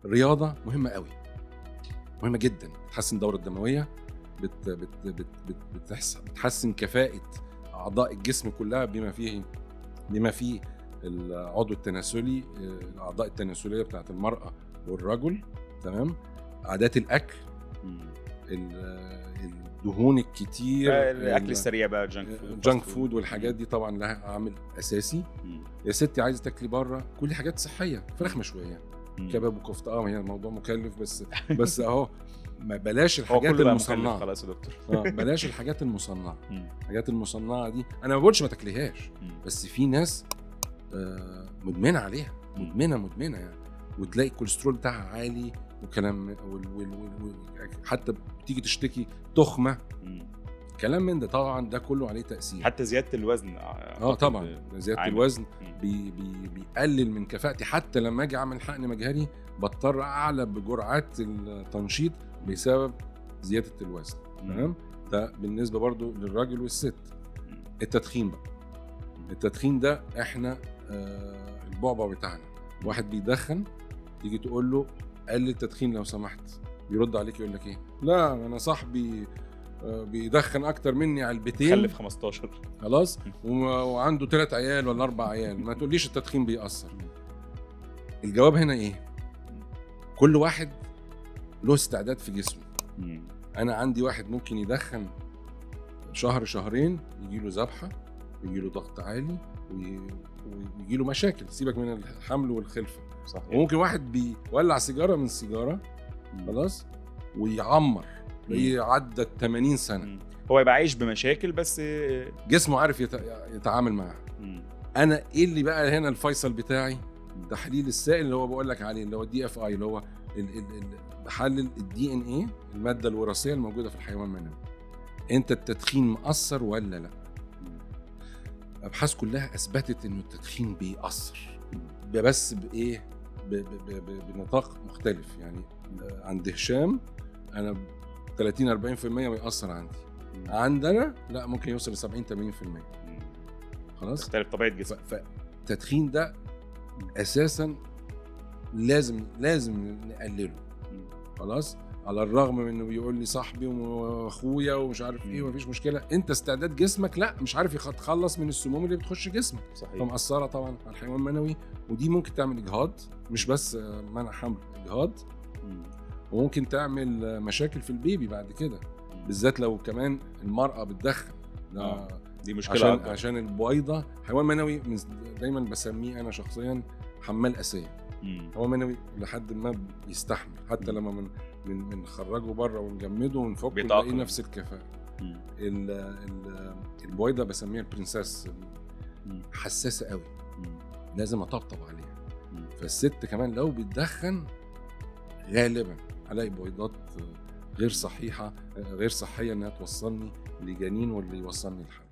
الرياضه مهمه قوي مهمه جدا بتحسن الدوره الدمويه بت بت بت بت بتحس بتحسن كفاءه اعضاء الجسم كلها بما فيه بما فيه العضو التناسلي آه، الاعضاء التناسليه بتاعت المراه والرجل تمام عادات الاكل ال- الدهون الكتير الاكل ال- السريع بقى جانك فود جانك فود والحاجات دي طبعا لها عامل اساسي مم. يا ستي عايزه تاكلي بره كل حاجات صحيه فراخ مشويه مم. كباب وكفته اه هي الموضوع مكلف بس بس اهو ما بلاش هو الحاجات كله بقى مكلف المصنعه خلاص يا دكتور اه بلاش الحاجات المصنعه مم. الحاجات المصنعه دي انا ما بقولش ما تاكليهاش مم. بس في ناس آه، مدمنه عليها مم. مدمنه مدمنه يعني وتلاقي الكوليسترول بتاعها عالي وكلام وال وال وال وال حتى بتيجي تشتكي تخمه مم. كلام من ده طبعا ده كله عليه تاثير حتى زياده الوزن اه طبعا زياده عامل. الوزن مم. بي بي بيقلل من كفاءتي حتى لما اجي اعمل حقن مجهري بضطر اعلى بجرعات التنشيط بسبب زياده الوزن تمام ده بالنسبه برضو للراجل والست مم. التدخين بقى التدخين ده احنا آه البعبع بتاعنا واحد بيدخن تيجي تقول له قلل التدخين لو سمحت يرد عليك يقول لك ايه لا انا صاحبي آه، بيدخن اكتر مني علبتين خلف 15 خلاص و- وعنده ثلاث عيال ولا اربع عيال ما تقوليش التدخين بيأثر الجواب هنا ايه كل واحد له استعداد في جسمه مم. انا عندي واحد ممكن يدخن شهر شهرين يجي له ذبحه يجي له ضغط عالي ويجي له مشاكل سيبك من الحمل والخلفه صحيح وممكن واحد بيولع سيجاره من سيجاره مم. خلاص ويعمر تلاقيه عدى ال 80 سنه مم. هو يبقى عايش بمشاكل بس جسمه عارف يت- يتعامل معاها مم. انا ايه اللي بقى هنا الفيصل بتاعي تحليل السائل اللي هو بقول لك عليه اللي هو الدي اف اي اللي هو ال- ال- ال- بحلل الدي ان ايه الماده الوراثيه الموجوده في الحيوان المنوي انت التدخين مأثر ولا لا الابحاث كلها اثبتت انه التدخين بيأثر بس بايه ب- ب- ب- ب- بنطاق مختلف يعني عند هشام انا 30 40% بيأثر عندي عندنا لا ممكن يوصل ل 70 80% مم. خلاص تختلف طبيعه جسمك ف- فالتدخين ده اساسا لازم لازم نقلله خلاص على الرغم من انه بيقول لي صاحبي واخويا ومش عارف ايه مم. ومفيش مشكله انت استعداد جسمك لا مش عارف يتخلص من السموم اللي بتخش جسمك صحيح فمأثره طبعا على الحيوان المنوي ودي ممكن تعمل اجهاض مش بس آه، منع حمل اجهاض مم. وممكن تعمل آه، مشاكل في البيبي بعد كده بالذات لو كمان المراه بتدخن ده آه. دي مشكله عشان أكبر. عشان البويضه حيوان منوي من- دايما بسميه انا شخصيا حمال اسيه مم. هو منوي لحد ما بيستحمل حتى مم. لما من من بنخرجه بره ونجمده ونفكه بيتأقلم. نلاقيه نفس الكفاءه مم. ال- ال- البويضه بسميها البرنسس مم. حساسه قوي مم. لازم اطبطب عليها مم. فالست كمان لو بتدخن غالبا الاقي بويضات غير صحيحه غير صحيه انها توصلني لجنين واللي يوصلني لحمل